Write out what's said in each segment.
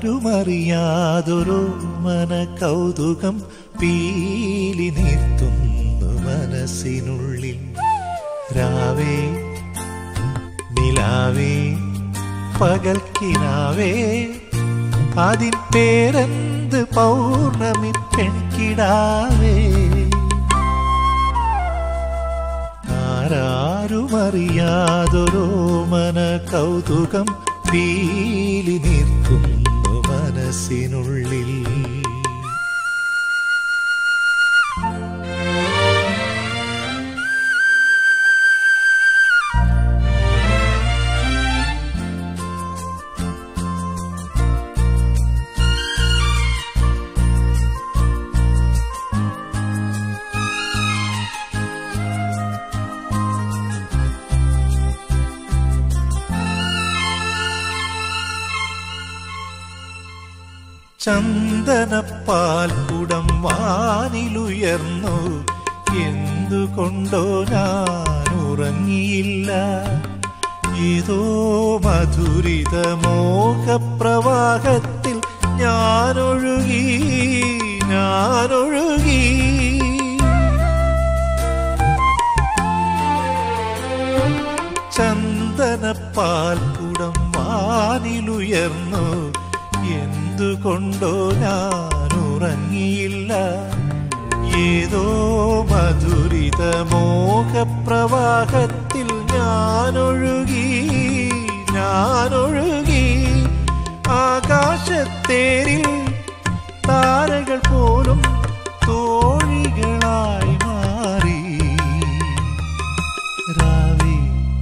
ആരാരുമറിയാതൊരു മന കൗതുകം പീലി നിർത്തുന്നു മനസ്സിനുള്ളിൽ രാവേ നിലാവേ പകൽക്കിനാവേ അതിൻ പേരെന്ത് പൗർണമി പെൺകിടാവേ ആരാരുമറിയാതൊരു മന കൗതുകം പീലി നിൽക്കുന്നു മനസ്സിനുള്ളിൽ ചന്ദനപ്പാൽ കുടം വാനിലുയർന്നു എന്തുകൊണ്ടോ ഞാൻ ഉറങ്ങിയില്ല ഏതോ മധുരിത മോഹപ്രവാഹത്തിൽ ഞാനൊഴുകി ഞാനൊഴുകി ചന്ദനപ്പാൽ കുടം വാനിലുയർന്നു എന്തുകൊണ്ടോ ഞാൻ ഉറങ്ങിയില്ല ഏതോ മധുരിത മോഹപ്രവാഹത്തിൽ ഞാനൊഴുകി ഞാനൊഴുകി ആകാശത്തേരിൽ താരകൾ പോലും തോഴികളായി മാറി രാവേ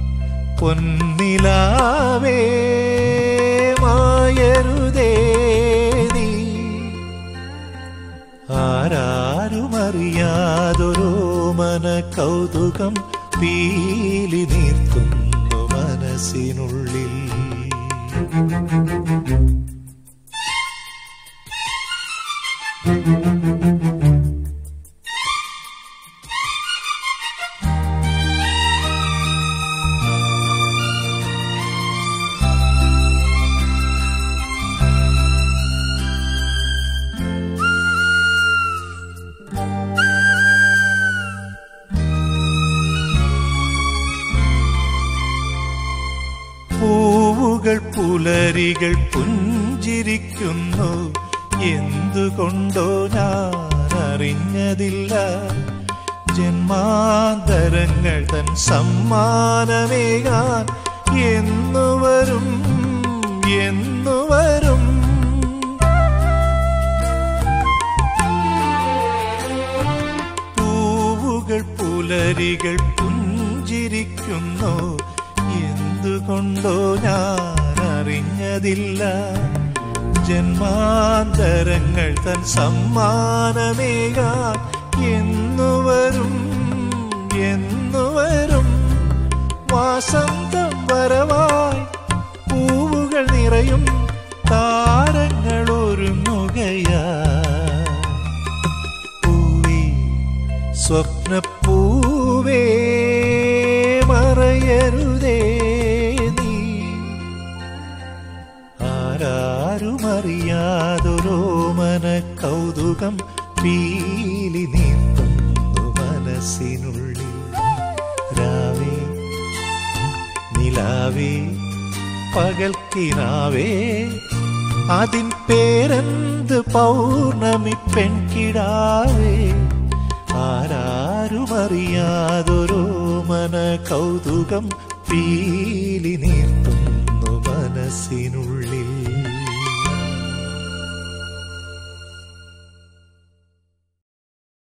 പൊന്നിലാവേ മായരുതേ നീ ആരാരുമറിയാതൊരു മന കൗതുകം പീലി നീർത്തുന്നു മനസ്സിനുള്ളിൽ പൂവുകൾ പുലരികൾ പുഞ്ചിരിക്കുന്നു എന്തുകൊണ്ടോ ഞാൻ അറിഞ്ഞതില്ല ജന്മാന്തരങ്ങൾ തൻ സമ്മാനമേകാൻ എന്നുവരും എന്നുവരും പൂവുകൾ പുലരികൾ പുഞ്ചിരിക്കുന്നു എന്തുകൊണ്ടോ ഞാൻ അറിഞ്ഞതില്ല ജന്മാന്തരങ്ങൾ തൻ സമ്മാനമേകാൻ എന്നുവരും എന്നുവരും വാസന്തം വരവായി പൂവുകൾ നിറയും താരങ്ങൾ ഒരുങ്ങുകയാ പൂവേ സ്വപ്നപ്പൂവേ മറയരുതേ നീ ആരാരുമറിയാതൊരോ മന കൗതുകം പീലി നീർത്തുന്നു മനസ്സിനുള്ളിൽ രാവേ നിലാവേ പകൽക്കിനാവേ അതിൻ പേരെന്ത് പൗർണമി പെൺകിടാവേ ആരാരുമറിയാതൊരോ മന കൗതുകം പീലി നീർത്തുന്നു മനസ്സിനുള്ളിൽ